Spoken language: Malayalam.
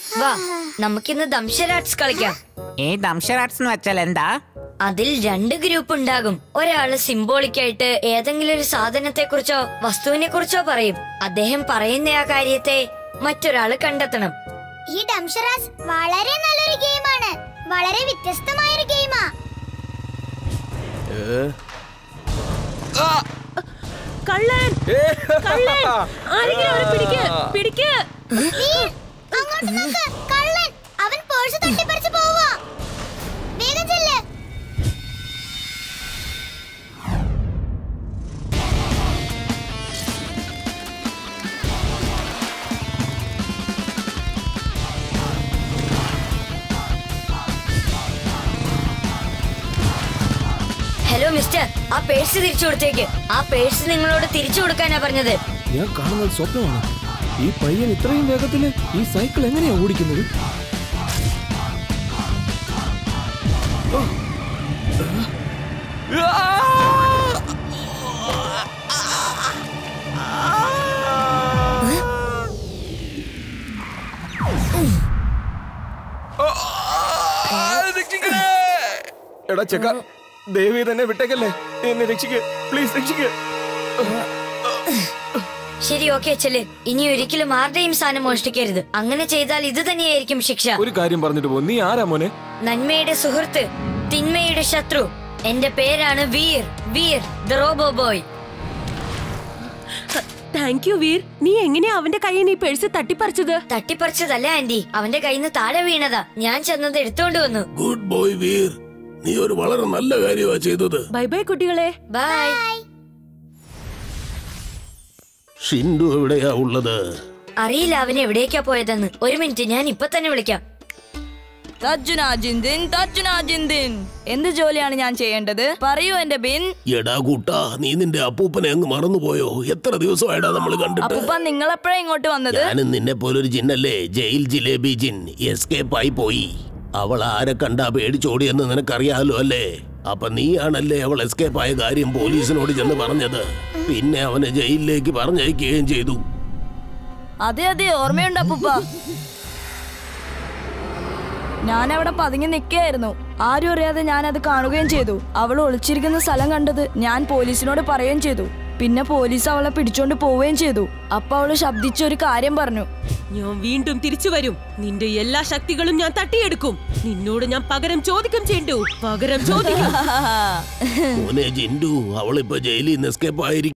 വാ നമുക്കിന്ന് ദംശരാട്സ് കളിക്കാം ഈ ദംഷറാട്സ് എന്ന് വെച്ചാൽ എന്താ അതിൽ രണ്ട് ഗ്രൂപ്പ് ഉണ്ടാകും ഒരാള് സിംബോളിക് ആയിട്ട് ഏതെങ്കിലും ഒരു സാധനത്തെ കുറിച്ചോ വസ്തുവിനെ കുറിച്ചോ പറയും അദ്ദേഹം പറയുന്ന ആ കാര്യത്തെ മറ്റൊരാള് കണ്ടെത്തണം ഈ ഡംഷറാസ് വളരെ നല്ലൊരു ഗെയിമാണ് വളരെ വ്യത്യസ്തമായ ഒരു ഗെയിമാ കള്ളൻ കള്ളൻ ആരെങ്കിലും അവനെ പിടിക്ക് പിടിക്ക് വീർ, അങ്ങോട്ട് നോക്ക് കള്ളൻ അവൻ പേഴ്സ് തട്ടിപ്പറിച്ച് പോവാ വേഗം ചെല്ല് ഹലോ മിസ്റ്റർ ആ പേഴ്സ് തിരിച്ചു കൊടുത്തേക്ക് ആ പേഴ്സ് നിങ്ങളോട് തിരിച്ചു കൊടുക്കാനാ പറഞ്ഞത് ഞാൻ കാണുന്നത് സ്വപ്നമാണ് ഈ പയ്യൻ ഇത്രയും വേഗത്തില് ഈ സൈക്കിൾ എങ്ങനെയാ ഓടിക്കുന്നത് എടാ ചെക്ക ദേവി തന്നെ വിട്ടേക്കല്ലേ എന്നെ രക്ഷിക്ക് പ്ലീസ് രക്ഷിക്ക് ശരി ഓക്കെ ചെല് ഇനി ഒരിക്കലും ആരുടെയും സാധനം മോഷ്ടിക്കരുത് അങ്ങനെ ചെയ്താൽ ഇത് തന്നെയായിരിക്കും ശിക്ഷ ഒരു കാര്യം പറഞ്ഞിട്ട് പോ നീ ആരാ മോനെ നന്മയുടെ സുഹൃത്ത് തിന്മയുടെ ശത്രു എന്റെ പേരാണ് Veer Veer the robo boy thank you Veer നീ എങ്ങനെയാ അവന്റെ കയ്യിൽ നിന്ന് ഈ പേഴ്സ് തട്ടിപ്പറിച്ചത് തട്ടിപ്പറിച്ചതല്ല ആന്റി അവന്റെ കയ്യിൽ നിന്ന് താഴെ വീണതാ ഞാൻ ചെന്നത് എടുത്തോണ്ട് വന്നു ഗുഡ് ബോയ് വീർ നീ ഒരു വളരെ നല്ല കാര്യമാ ചെയ്തത് ബൈ ബൈ കുട്ടികളെ ബൈ ഷിൻഡു എവിടെയാ ഉള്ളത് അറിയില്ല അവൻ എവിടേക്കാ പോയതെന്ന് ഒരു മിനിറ്റ് ഞാൻ ഇപ്പൊ തന്നെ വിളിക്കാം തർജുന ജിന്ദിൻ തർജുന ജിന്ദിൻ എന്ത് ജോലിയാണ് ഞാൻ ചെയ്യേണ്ടത് പറയൂ എന്റെ ബിൻ എടാ കൂട്ടാ നീ നിന്റെ അപ്പൂപ്പനെ അങ്ങ് മറന്നുപോയോ എത്ര ദിവസമായിടാ നമ്മൾ കണ്ടിട്ട് അപ്പൂപ്പ നിങ്ങൾ എപ്പോഴാ ഇങ്ങോട്ട് വന്നത് ഞാനും നിന്നെ പോലൊരു ജിന്നല്ലേ ജയിൽ ജിലേബി ജിൻ എസ്കേപ്പ് ആയി പോയി അവൾ ആരെ കണ്ടാ പേടിച്ചോടിയെന്ന് നിനക്കറിയാലോ അല്ലേ അപ്പൊ നീയാണല്ലേ അവൾ എസ്കേപ്പ് ആയ കാര്യം പോലീസിനോട് ചെന്ന് പറഞ്ഞത് പിന്നെ അവനെ ജയിലിലേക്ക് പറഞ്ഞയക്കുകയും ചെയ്തു അതെ അതെ ഓർമ്മയുണ്ട് അപ്പൂപ്പ ഞാൻ അവിടെ പതുങ്ങി നിൽക്കുകയായിരുന്നു ആരും അറിയാതെ ഞാൻ അത് കാണുകയും ചെയ്തു അവൾ ഒളിച്ചിരിക്കുന്ന സ്ഥലം കണ്ടത് ഞാൻ പോലീസിനോട് പറയുകയും ചെയ്തു പിന്നെ പോലീസ് അവളെ പിടിച്ചോണ്ട് പോവുകയും ചെയ്തു അപ്പൊ അവള് ശബ്ദിച്ച ഒരു കാര്യം പറഞ്ഞു ഞാൻ വീണ്ടും തിരിച്ചു വരും നിന്റെ എല്ലാ ശക്തികളും ഞാൻ തട്ടിയെടുക്കും നിന്നോട് ഞാൻ പകരം ചോദിക്കും ചെയ്തു പകരം ചോദിക്കും മോനെ ജിൻഡു അവളിപ്പോ ജയിലിൽ നിന്ന് എസ്കേപ്പ് ആയിരിക്കും